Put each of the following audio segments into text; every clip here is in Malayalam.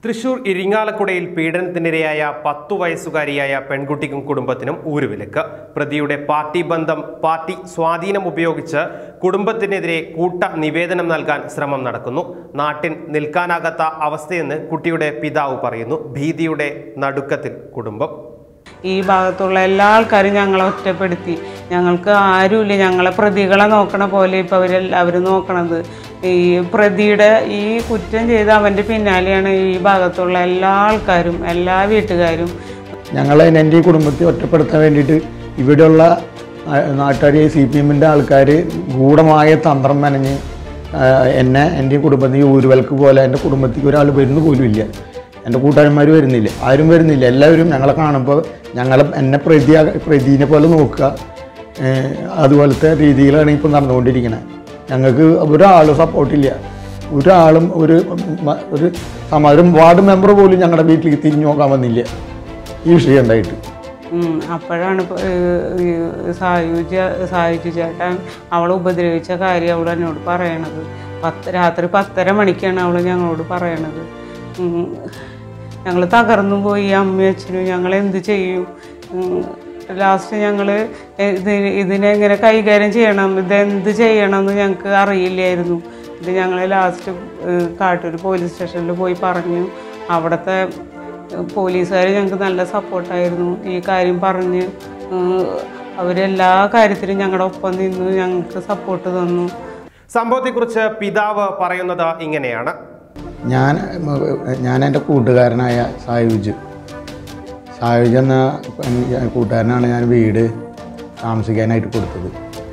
തൃശൂർ ഇരിങ്ങാലക്കുടയിൽ പീഡനത്തിനിരയായ പത്തു വയസ്സുകാരിയായ പെൺകുട്ടിക്കും കുടുംബത്തിനും ഊരുവിലക്ക് പ്രതിയുടെ പാർട്ടി ബന്ധം പാർട്ടി സ്വാധീനം ഉപയോഗിച്ച് കുടുംബത്തിനെതിരെ കൂട്ട നിവേദനം നൽകാൻ ശ്രമം നടക്കുന്നു നാട്ടിൽ നിൽക്കാനാകാത്ത അവസ്ഥയെന്ന് കുട്ടിയുടെ പിതാവ് പറയുന്നു ഭീതിയുടെ നടുക്കത്തിൽ കുടുംബം ഈ ഭാഗത്തുള്ള എല്ലാ ആൾക്കാരും ഞങ്ങളെ ഒറ്റപ്പെടുത്തി ഞങ്ങൾക്ക് ആരുമില്ല ഞങ്ങളെ പ്രതികളെ നോക്കണ പോലെ ഇപ്പം അവരെല്ലാവരും നോക്കണത് ഈ പ്രതിയുടെ ഈ കുറ്റം ചെയ്ത അവൻ്റെ പിന്നാലെയാണ് ഈ ഭാഗത്തുള്ള എല്ലാ ആൾക്കാരും എല്ലാ വീട്ടുകാരും ഞങ്ങൾ എൻ്റെ ഈ കുടുംബത്തെ ഒറ്റപ്പെടുത്താൻ വേണ്ടിയിട്ട് ഇവിടെയുള്ള നാട്ടുകാർ സി പി എമ്മിൻ്റെ ആൾക്കാർ ഗൂഢമായ തന്ത്രം മെനഞ്ഞ് ആ, എന്നെ എൻ്റെ ഈ കുടുംബത്തിൽ ഊരുവൽക്ക് പോലെ എൻ്റെ കുടുംബത്തിൽ ഒരാൾ വരുന്നു പോലും ഇല്ല എൻ്റെ കൂട്ടുകാരന്മാർ വരുന്നില്ല ആരും വരുന്നില്ല എല്ലാവരും ഞങ്ങളെ കാണുമ്പോൾ ഞങ്ങളെ എന്നെ പ്രതി പ്രതിനെ പോലെ നോക്കുക ഏ, അതുപോലത്തെ രീതിയിലാണ് ഇപ്പോൾ നടന്നുകൊണ്ടിരിക്കുന്നത് ഞങ്ങൾക്ക് ഒരാളും സപ്പോർട്ടില്ല ഒരാളും ഒരു മ- ഒരു സമാ- ഒരു വാർഡ് മെമ്പർ പോലും ഞങ്ങളുടെ വീട്ടിലേക്ക് തിരിഞ്ഞു നോക്കാൻ വന്നില്ല ഈ വിഷയം ഉണ്ടായിട്ട് ഉം, അപ്പോഴാണ് ഇപ്പൊ, ഏഹ്, ഈ സായുജ സായുജ ചേട്ടൻ അവളെ ഉപദ്രവിച്ച കാര്യം അവൾ എന്നോട് പറയണത് പത്ത് രാത്രി പത്തര മണിക്കാണ് അവൾ ഞങ്ങളോട് പറയണത് ഞങ്ങൾ തകർന്നു പോയി അമ്മയും അച്ഛനും ഞങ്ങൾ എന്ത് ചെയ്യും ലാസ്റ്റ് ഞങ്ങൾ ഇതിന് ഇതിനെങ്ങനെ കൈകാര്യം ചെയ്യണം ഇതെന്ത് ചെയ്യണം എന്ന് ഞങ്ങൾക്ക് അറിയില്ലായിരുന്നു ഇത് ഞങ്ങൾ ലാസ്റ്റ് കാട്ടൂർ പോലീസ് സ്റ്റേഷനിൽ പോയി പറഞ്ഞു അവിടുത്തെ പോലീസുകാർ ഞങ്ങൾക്ക് നല്ല സപ്പോർട്ടായിരുന്നു ഈ കാര്യം പറഞ്ഞ് ഏഹ് അവരെല്ലാ കാര്യത്തിലും ഞങ്ങളുടെ ഒപ്പം നിന്നു ഞങ്ങൾക്ക് സപ്പോർട്ട് തന്നു സംഭവത്തെക്കുറിച്ച് പിതാവ് പറയുന്നത് ഇങ്ങനെയാണ് ഞാൻ ഞാൻ എൻ്റെ കൂട്ടുകാരനായ സായുജ് സായുജ് എന്ന കൂട്ടുകാരനാണ് ഞാൻ വീട് താമസിക്കാനായിട്ട് കൊടുത്തത്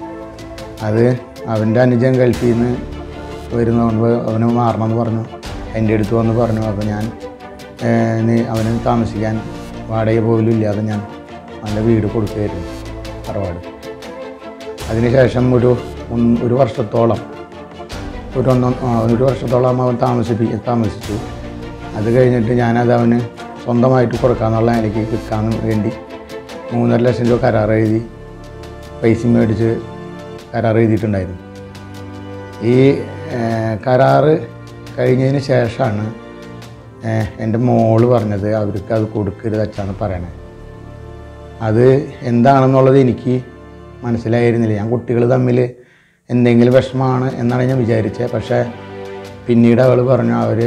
അത് അവൻ്റെ അനുജൻ ഗൾഫിൽ നിന്ന് വരുന്നതുകൊണ്ട് അവന് മാറണമെന്ന് പറഞ്ഞു എൻ്റെ അടുത്ത് വന്ന് പറഞ്ഞു അപ്പോൾ ഞാൻ ഏഹ്, നീ അവന് താമസിക്കാൻ വാടക പോലും ഇല്ലാതെ ഞാൻ നല്ല വീട് കൊടുക്കുകയായിരുന്നു തറവാട് അതിനുശേഷം ഒരു ഒന്ന് ഒരു വർഷത്തോളം ഒരു ഒന്നൊ ആ, ഒരു വർഷത്തോളം അവൻ താമസിപ്പി താമസിച്ചു അത് കഴിഞ്ഞിട്ട് ഞാനത് അവന് സ്വന്തമായിട്ട് കൊടുക്കാന്നുള്ള എനിക്ക് വിൽക്കാൻ വേണ്ടി മൂന്നര ലക്ഷം രൂപ കരാർ എഴുതി പൈസ മേടിച്ച് കരാർ എഴുതിയിട്ടുണ്ടായിരുന്നു ഈ ഏഹ്, കരാറ് കഴിഞ്ഞതിന് ശേഷമാണ് ഏഹ്, എൻ്റെ മോള് പറഞ്ഞത് അവർക്ക് അത് കൊടുക്കരുത് അച്ഛാന്ന് പറയണേ അത് എന്താണെന്നുള്ളത് എനിക്ക് മനസ്സിലായിരുന്നില്ല ഞാൻ കുട്ടികൾ തമ്മിൽ എന്തെങ്കിലും വിഷമമാണ് എന്നാണ് ഞാൻ വിചാരിച്ചത് പക്ഷേ പിന്നീട് അവൾ പറഞ്ഞു അവർ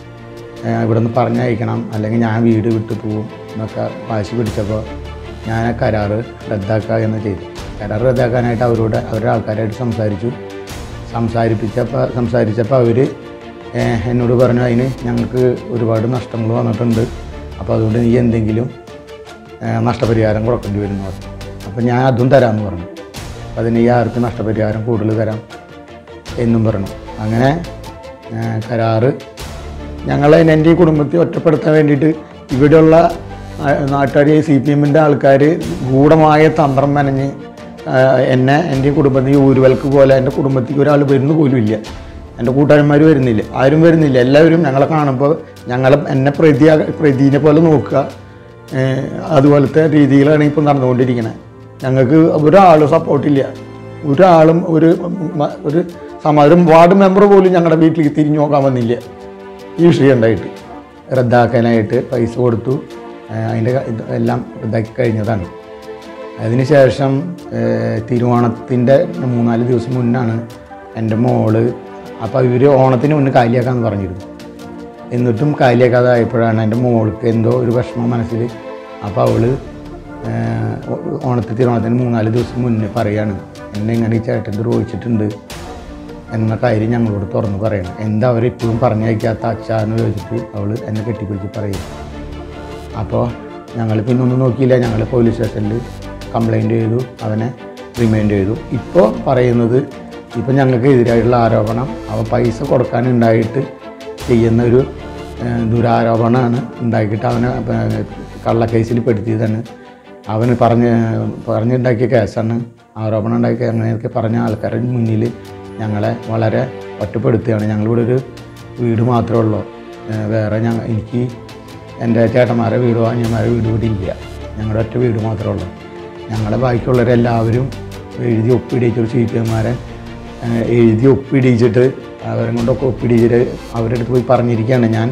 ഇവിടെ നിന്ന് പറഞ്ഞയക്കണം അല്ലെങ്കിൽ ഞാൻ വീട് വിട്ടു പോവും എന്നൊക്കെ വാശി പിടിച്ചപ്പോൾ ഞാൻ ആ കരാറ് റദ്ദാക്കുക എന്ന് ചെയ്തു കരാർ റദ്ദാക്കാനായിട്ട് അവരോട് അവരുടെ ആൾക്കാരായിട്ട് സംസാരിച്ചു സംസാരിപ്പിച്ചപ്പോൾ സംസാരിച്ചപ്പോൾ അവർ എന്നോട് പറഞ്ഞു അതിന് ഞങ്ങൾക്ക് ഒരുപാട് നഷ്ടങ്ങൾ വന്നിട്ടുണ്ട് അപ്പോൾ അതുകൊണ്ട് നീ എന്തെങ്കിലും ഏഹ് നഷ്ടപരിഹാരം കൊടുക്കേണ്ടി വരും എന്ന് പറഞ്ഞു അപ്പോൾ ഞാൻ അതും തരാമെന്ന് പറഞ്ഞു പതിനയ്യായിരത്തിന് നഷ്ടപരിഹാരം കൂടുതൽ തരാം എന്നും പറഞ്ഞു അങ്ങനെ ഏഹ് കരാറ് ഞങ്ങൾ എൻ്റെ ഈ കുടുംബത്തെ ഒറ്റപ്പെടുത്താൻ വേണ്ടിയിട്ട് ഇവിടെയുള്ള നാട്ടുകാർ സി പി എമ്മിൻ്റെ ആൾക്കാർ ഗൂഢമായ തന്ത്രം മെനഞ്ഞ് ഏഹ് എന്നെ എൻ്റെ ഈ കുടുംബത്തിൽ ഊരുവൽക്ക് പോലെ എൻ്റെ കുടുംബത്തിൽ ഒരാൾ വരുന്നു പോലും ഇല്ല എൻ്റെ കൂട്ടുകാരന്മാർ വരുന്നില്ല ആരും വരുന്നില്ല എല്ലാവരും ഞങ്ങളെ കാണുമ്പോൾ ഞങ്ങളെ എന്നെ പ്രതി പ്രതിനെ പോലെ നോക്കുക ഏഹ് അതുപോലത്തെ രീതിയിലാണ് ഇപ്പോൾ നടന്നുകൊണ്ടിരിക്കുന്നത് ഞങ്ങൾക്ക് ഒരാളും സപ്പോർട്ടില്ല ഒരാളും ഒരു മ- ഒരു സമ ഒരു വാർഡ് മെമ്പർ പോലും ഞങ്ങളുടെ വീട്ടിലേക്ക് തിരിഞ്ഞു നോക്കാൻ വന്നില്ല ഈ വിഷയം ഉണ്ടായിട്ട് റദ്ദാക്കാനായിട്ട് പൈസ കൊടുത്തു ഏഹ് അതിൻ്റെ ക- ഇത് എല്ലാം റദ്ദാക്കി കഴിഞ്ഞതാണ് അതിനുശേഷം ഏഹ് തിരുവോണത്തിൻ്റെ മൂന്നാല് ദിവസം മുന്നാണ് എൻ്റെ മോള് അപ്പോൾ ഇവർ ഓണത്തിന് മുന്നേ കാലിയാക്കാമെന്ന് പറഞ്ഞിരുന്നു എന്നിട്ടും കാലിയാക്കാതെ ആയപ്പോഴാണ് എൻ്റെ മോൾക്ക് എന്തോ ഒരു വിഷമം മനസ്സിൽ അപ്പോൾ അവൾ ഓണത്തിൽ തിരുവോണത്തിന് മൂന്നാല് ദിവസം മുന്നേ പറയാണ് എന്നെ ഇങ്ങനെ ഈ ചേട്ടൻ ദ്രോഹിച്ചിട്ടുണ്ട് എന്ന കാര്യം ഞങ്ങളോട് തുറന്ന് പറയണം എന്താ അവർ ഇപ്പോഴും പറഞ്ഞയക്കാത്ത അച്ഛാന്ന് ചോദിച്ചിട്ട് അവൾ എന്നെ കെട്ടിപ്പിടിച്ച് പറയും അപ്പോൾ ഞങ്ങൾ പിന്നെ ഒന്നും നോക്കിയില്ല ഞങ്ങൾ പോലീസ് സ്റ്റേഷനിൽ കംപ്ലൈൻറ്റ് ചെയ്തു അവനെ റിമൈൻഡ് ചെയ്തു ഇപ്പോൾ പറയുന്നത് ഇപ്പോൾ ഞങ്ങൾക്ക് എതിരായിട്ടുള്ള ആരോപണം അവൻ പൈസ കൊടുക്കാനുണ്ടായിട്ട് ചെയ്യുന്ന ഒരു ഏഹ്, ദുരാരോപണമാണ് ഉണ്ടാക്കിയിട്ട് അവനെ ഏഹ്, കള്ളക്കേസിൽ പെടുത്തിയതാണ് അവന് പറഞ്ഞ് പറഞ്ഞുണ്ടാക്കിയ കേസാണ് ആരോപണം ഉണ്ടാക്കിയ അങ്ങനെയൊക്കെ പറഞ്ഞ ആൾക്കാരുടെ മുന്നിൽ ഞങ്ങളെ വളരെ ഒറ്റപ്പെടുത്തുകയാണ് ഞങ്ങളിവിടെ ഒരു വീട് മാത്രമേ ഉള്ളൂ ഏഹ്, വേറെ ഞങ്ങൾ എനിക്ക് എൻ്റെ ചേട്ടന്മാരെ വീടോ അനിയന്മാരെ വീട് ഇവിടെ ഇല്ല ഞങ്ങളുടെ ഒറ്റ വീട് മാത്രമേ ഉള്ളൂ ഞങ്ങളെ ബാക്കിയുള്ളവരെല്ലാവരും എഴുതി ഒപ്പിടിയിച്ചൊരു സി പി എമ്മാരെ എഴുതി ഒപ്പിടിച്ചിട്ട് അവരെ കൊണ്ടൊക്കെ ഒപ്പിടിച്ചിട്ട് അവരുടെ അടുത്ത് പോയി പറഞ്ഞിരിക്കുകയാണ് ഞാൻ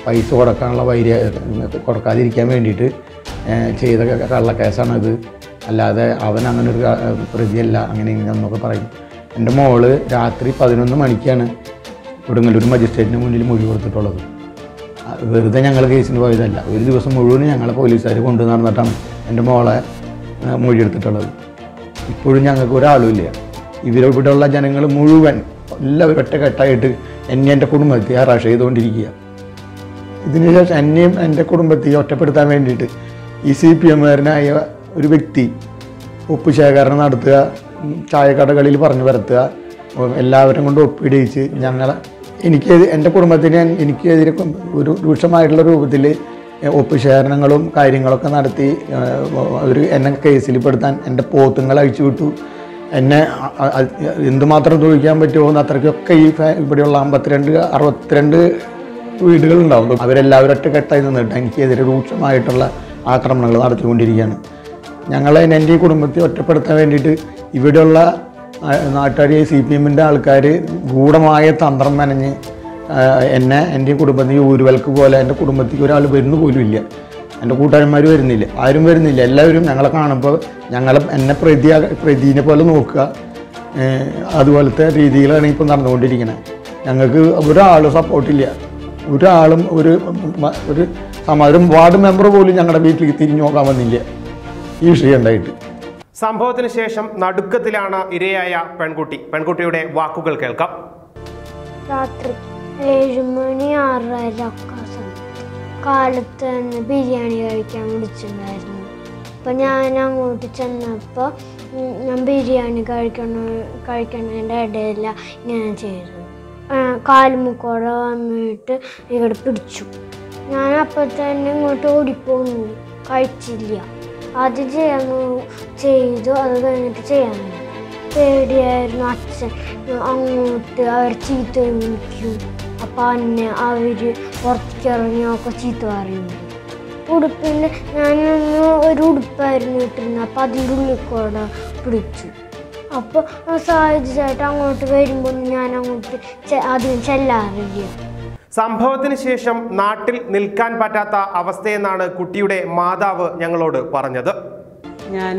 പൈസ കൊടുക്കാനുള്ള വൈര്യ കൊടുക്കാതിരിക്കാൻ വേണ്ടിയിട്ട് ഏഹ്, ചെയ്ത ക- കള്ളക്കേസാണത് അല്ലാതെ അവൻ അങ്ങനെ ഒരു ക- പ്രതിയല്ല അങ്ങനെ ഇങ്ങനെ എന്നൊക്കെ പറയും എൻ്റെ മോള് രാത്രി പതിനൊന്ന് മണിക്കാണ് കൊടുങ്ങല്ലൂർ മജിസ്ട്രേറ്റിന് മുന്നിൽ മൊഴി കൊടുത്തിട്ടുള്ളത് ആ, വെറുതെ ഞങ്ങൾ കേസിന് പോയതല്ല ഒരു ദിവസം മുഴുവൻ ഞങ്ങളെ പോലീസുകാർ കൊണ്ടു നടന്നിട്ടാണ് എൻ്റെ മോളെ ആ, മൊഴിയെടുത്തിട്ടുള്ളത് ഇപ്പോഴും ഞങ്ങൾക്ക് ഒരാളുമില്ല ഇവരിവിടെയുള്ള ജനങ്ങൾ മുഴുവൻ എല്ലാവരും ഒറ്റക്കെട്ടായിട്ട് എന്നെ എൻ്റെ കുടുംബത്തെ അറാഷ് ചെയ്തുകൊണ്ടിരിക്കുക ഇതിനുശേഷം എന്നെയും എൻ്റെ കുടുംബത്തെയും ഒറ്റപ്പെടുത്താൻ വേണ്ടിയിട്ട് ഈ സി പി എമ്മുകാരനായ ഒരു വ്യക്തി ഒപ്പ് ശേഖരണം നടത്തുക ഉം, ചായക്കടകളിൽ പറഞ്ഞു വരുത്തുക ഉം, എല്ലാവരും കൊണ്ട് ഒപ്പിടിയിച്ച് ഞങ്ങളെ എനിക്ക് എൻ്റെ കുടുംബത്തിന് എനിക്കെതിരെ കൊ- ഒരു രൂക്ഷമായിട്ടുള്ള രൂപത്തിൽ ഒപ്പ് ശേഖരണങ്ങളും കാര്യങ്ങളൊക്കെ നടത്തി അവർ എന്നെ കേസിൽ പെടുത്താൻ എൻ്റെ പോത്തുങ്ങൾ അഴിച്ചു വിട്ടു എന്നെ അ- അ- അ- എന്തുമാത്രം തൊഴിക്കാൻ പറ്റുമോ എന്ന് അത്രയ്ക്കൊക്കെ ഈ ഫാ- ഇവിടെയുള്ള അമ്പത്തിരണ്ട് അറുപത്തിരണ്ട് വീടുകളുണ്ടാവും അവരെല്ലാവരും ഒറ്റക്കെട്ടായി നിന്നിട്ട് എനിക്കെതിരെ രൂക്ഷമായിട്ടുള്ള ആക്രമണങ്ങൾ നടത്തിക്കൊണ്ടിരിക്കുകയാണ് ഞങ്ങളെ എൻ്റെ ഈ കുടുംബത്തെ ഒറ്റപ്പെടുത്താൻ വേണ്ടിയിട്ട് ഇവിടെയുള്ള നാട്ടുകാർ സി പി എമ്മിൻ്റെ ആൾക്കാർ ഗൂഢമായ തന്ത്രം മെനഞ്ഞ് ആ, എന്നെ എൻ്റെ ഈ കുടുംബത്തിൽ ഊരുവൽക്ക് പോലെ എൻ്റെ കുടുംബത്തേക്ക് ഒരാൾ വരുന്നു പോലും ഇല്ല എൻ്റെ കൂട്ടുകാരന്മാർ വരുന്നില്ല ആരും വരുന്നില്ല എല്ലാവരും ഞങ്ങളെ കാണുമ്പോൾ ഞങ്ങളെ എന്നെ പ്രതി പ്രതിനെ പോലെ നോക്കുക ഏഹ് അതുപോലത്തെ രീതിയിലാണ് ഇപ്പോൾ നടന്നുകൊണ്ടിരിക്കുന്നത് ഞങ്ങൾക്ക് ഒരാളും സപ്പോർട്ടില്ല ഒരാളും ഒരു മ- ഒരു സമാധാനം വാർഡ് മെമ്പർ പോലും ഞങ്ങളുടെ വീട്ടിലേക്ക് തിരിഞ്ഞു നോക്കാൻ വന്നില്ല ഈ വിഷയം ഉണ്ടായിട്ട് സംഭവത്തിന് ശേഷം നടുക്കത്തിലാണ് ഇരയായ പെൺകുട്ടി പെൺകുട്ടിയുടെ വാക്കുകൾ കേൾക്കാം രാത്രി ഏഴുമണി ആറര ഒക്കെ സമയം കാലത്ത് തന്നെ ബിരിയാണി കഴിക്കാൻ വിളിച്ചിട്ടുണ്ടായിരുന്നു അപ്പം ഞാൻ അങ്ങോട്ട് ചെന്നപ്പോൾ ഞാൻ ബിരിയാണി കഴിക്കണ കഴിക്കണതിൻ്റെ ഇടയില ഇങ്ങനെ ചെയ്തത് കാൽമുക്കോടെ വന്നിട്ട് ഇവിടെ പിടിച്ചു ഞാൻ അപ്പം തന്നെ ഇങ്ങോട്ട് ഓടിപ്പോന്നു കഴിച്ചില്ല ആദ്യം ചെയ്യാൻ നോ- ചെയ്തു അത് കഴിഞ്ഞിട്ട് ചെയ്യാൻ നോക്കി. പേടിയായിരുന്നു അച്ഛൻ അങ്ങോട്ട് അവർ ചീത്ത വിളിക്കും അപ്പം അന്നെ അവർ പുറത്തേക്ക് ഇറങ്ങിയൊക്കെ ചീത്ത പറയുന്നു ഉടുപ്പിൻ്റെ ഞാനൊന്ന് ഒരു ഉടുപ്പായിരുന്നു ഇട്ടിരുന്നത് അപ്പം അതിൻ്റെ ഉള്ളിൽ കൂടെ പിടിച്ചു അപ്പോൾ സാഹചര്യമായിട്ട് അങ്ങോട്ട് വരുമ്പോൾ ഞാൻ അങ്ങോട്ട് ചെ- അധികം ചെല്ലാറില്ല സംഭവത്തിന് ശേഷം നാട്ടിൽ നിൽക്കാൻ പറ്റാത്ത അവസ്ഥയെന്നാണ് കുട്ടിയുടെ മാതാവ് ഞങ്ങളോട് പറഞ്ഞത് ഞാൻ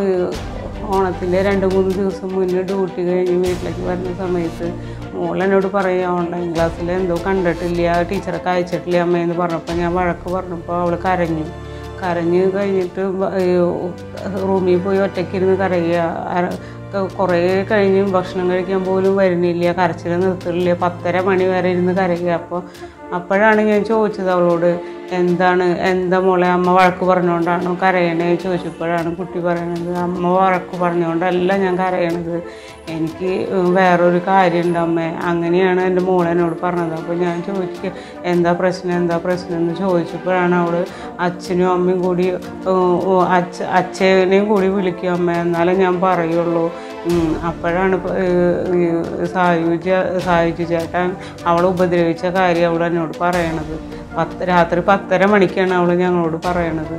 ഓണത്തിൻ്റെ രണ്ട് മൂന്ന് ദിവസം മുന്നേ ഡ്യൂട്ടി കഴിഞ്ഞ് വീട്ടിലേക്ക് വരുന്ന സമയത്ത് മോൾ എന്നോട് പറയുക ഓൺലൈൻ ക്ലാസ്സിൽ എന്തോ കണ്ടിട്ടില്ല ടീച്ചറെ അയച്ചിട്ടില്ല അമ്മയെന്ന് പറഞ്ഞപ്പോൾ ഞാൻ വഴക്ക് പറഞ്ഞപ്പോൾ അവൾ കരഞ്ഞു കരഞ്ഞ് കഴിഞ്ഞിട്ട് ബ- ഈ റൂമിൽ പോയി ഒറ്റയ്ക്കിരുന്ന് കരയുക അര- കുറേ കഴിഞ്ഞ് ഭക്ഷണം കഴിക്കാൻ പോലും വരുന്നില്ല കരച്ചിൽ നിർത്തില്ല പത്തര മണി വരെ ഇരുന്ന് കരയുക അപ്പോൾ അപ്പോഴാണ് ഞാൻ ചോദിച്ചത് അവളോട് എന്താണ് എന്താ മോളെ അമ്മ വഴക്ക് പറഞ്ഞുകൊണ്ടാണോ കരയണേ ചോദിച്ചപ്പോഴാണ് കുട്ടി പറയണത് അമ്മ വഴക്ക് പറഞ്ഞുകൊണ്ടല്ല ഞാൻ കരയണത് എനിക്ക് വേറൊരു കാര്യമുണ്ട് അമ്മേ അങ്ങനെയാണ് എൻ്റെ മോളെ എന്നോട് പറഞ്ഞത് അപ്പോൾ ഞാൻ ചോദിക്കുക എന്താ പ്രശ്നം എന്താ പ്രശ്നം എന്ന് ചോദിച്ചപ്പോഴാണ് അവൾ അച്ഛനും അമ്മയും കൂടി ഉം, ഉം, അച്ഛ അച്ഛനെയും കൂടി വിളിക്കും അമ്മ എന്നാലേ ഞാൻ പറയുള്ളൂ ഉം, അപ്പോഴാണ് ഇപ്പൊ, ഏഹ്, ഈ സായുജ സായുജ ചേട്ടൻ അവളെ ഉപദ്രവിച്ച കാര്യം അവൾ എന്നോട് പറയണത് പത്ത് രാത്രി പത്തര മണിക്കാണ് അവൾ ഞങ്ങളോട് പറയണത്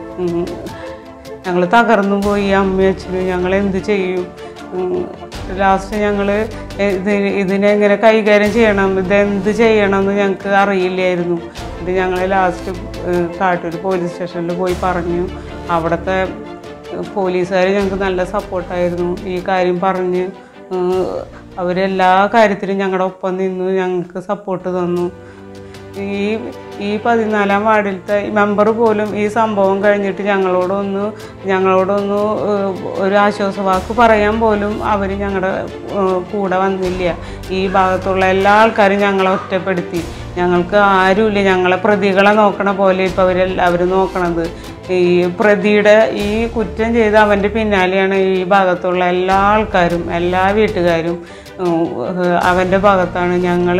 ഞങ്ങൾ തകർന്നു പോയി അമ്മയും അച്ഛനും ഞങ്ങൾ എന്ത് ചെയ്യും ലാസ്റ്റ് ഞങ്ങൾ ഇത് ഇതിനെ എങ്ങനെ കൈകാര്യം ചെയ്യണം ഇതെന്ത് ചെയ്യണം എന്ന് ഞങ്ങൾക്ക് അറിയില്ലായിരുന്നു ഇത് ഞങ്ങൾ ലാസ്റ്റ് കാട്ടൂർ പോലീസ് സ്റ്റേഷനിൽ പോയി പറഞ്ഞു അവിടുത്തെ പോലീസുകാർ ഞങ്ങൾക്ക് നല്ല സപ്പോർട്ടായിരുന്നു ഈ കാര്യം പറഞ്ഞ് ഏഹ് അവരെല്ലാ കാര്യത്തിലും ഞങ്ങളുടെ ഒപ്പം നിന്നു ഞങ്ങൾക്ക് സപ്പോർട്ട് തന്നു ഈ ഈ പതിനാലാം വാർഡിലത്തെ മെമ്പർ പോലും ഈ സംഭവം കഴിഞ്ഞിട്ട് ഞങ്ങളോടൊന്ന് ഞങ്ങളോടൊന്ന് ഏഹ്, ഒരു ആശ്വാസവാക്ക് പറയാൻ പോലും അവർ ഞങ്ങളുടെ ഏഹ്, കൂടെ വന്നില്ല ഈ ഭാഗത്തുള്ള എല്ലാ ആൾക്കാരും ഞങ്ങളെ ഒറ്റപ്പെടുത്തി ഞങ്ങൾക്ക് ആരുമില്ല ഞങ്ങളെ പ്രതികളെ നോക്കണ പോലെ ഇപ്പോൾ അവരെല്ലാവരും നോക്കണത് ഈ പ്രതിയുടെ ഈ കുറ്റം ചെയ്ത് അവൻ്റെ പിന്നാലെയാണ് ഈ ഭാഗത്തുള്ള എല്ലാ ആൾക്കാരും എല്ലാ വീട്ടുകാരും ഉം, ഏഹ് അവൻ്റെ ഭാഗത്താണ് ഞങ്ങൾ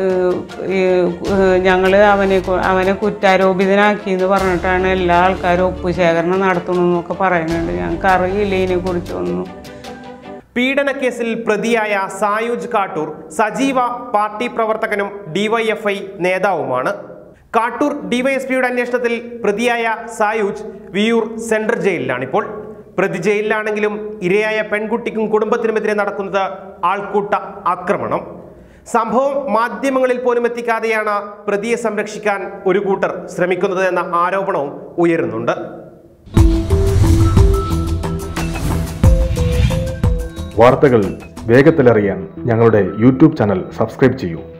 ഞങ്ങൾ അവനെ കു- അവനെ കുറ്റാരോപിതനാക്കി എന്ന് പറഞ്ഞിട്ടാണ് എല്ലാ ആൾക്കാരും ഒപ്പ് ശേഖരണം നടത്തണമെന്നൊക്കെ പറയുന്നുണ്ട് ഞങ്ങൾക്ക് അറിയില്ല ഇതിനെക്കുറിച്ചൊന്നും പീഡനക്കേസിൽ പ്രതിയായ സായുജ് കാട്ടൂർ സജീവ പാർട്ടി പ്രവർത്തകനും ഡിവൈഎഫ്ഐ നേതാവുമാണ് കാട്ടൂർ ഡിവൈഎസ്പിയുടെ അന്വേഷണത്തിൽ പ്രതിയായ സായുജ് വിയൂർ സെൻട്രൽ ജയിലിലാണിപ്പോൾ പ്രതി ജയിലിലാണെങ്കിലും ഇരയായ പെൺകുട്ടിക്കും കുടുംബത്തിനുമെതിരെ നടക്കുന്നത് ആൾക്കൂട്ട ആക്രമണം സംഭവം മാധ്യമങ്ങളിൽ പോലും എത്തിക്കാതെയാണ് പ്രതിയെ സംരക്ഷിക്കാൻ ഒരു കൂട്ടർ ശ്രമിക്കുന്നത് എന്ന ആരോപണവും ഉയരുന്നുണ്ട് വാർത്തകൾ വേഗത്തിലറിയാൻ ഞങ്ങളുടെ യൂട്യൂബ് ചാനൽ സബ്സ്ക്രൈബ് ചെയ്യൂ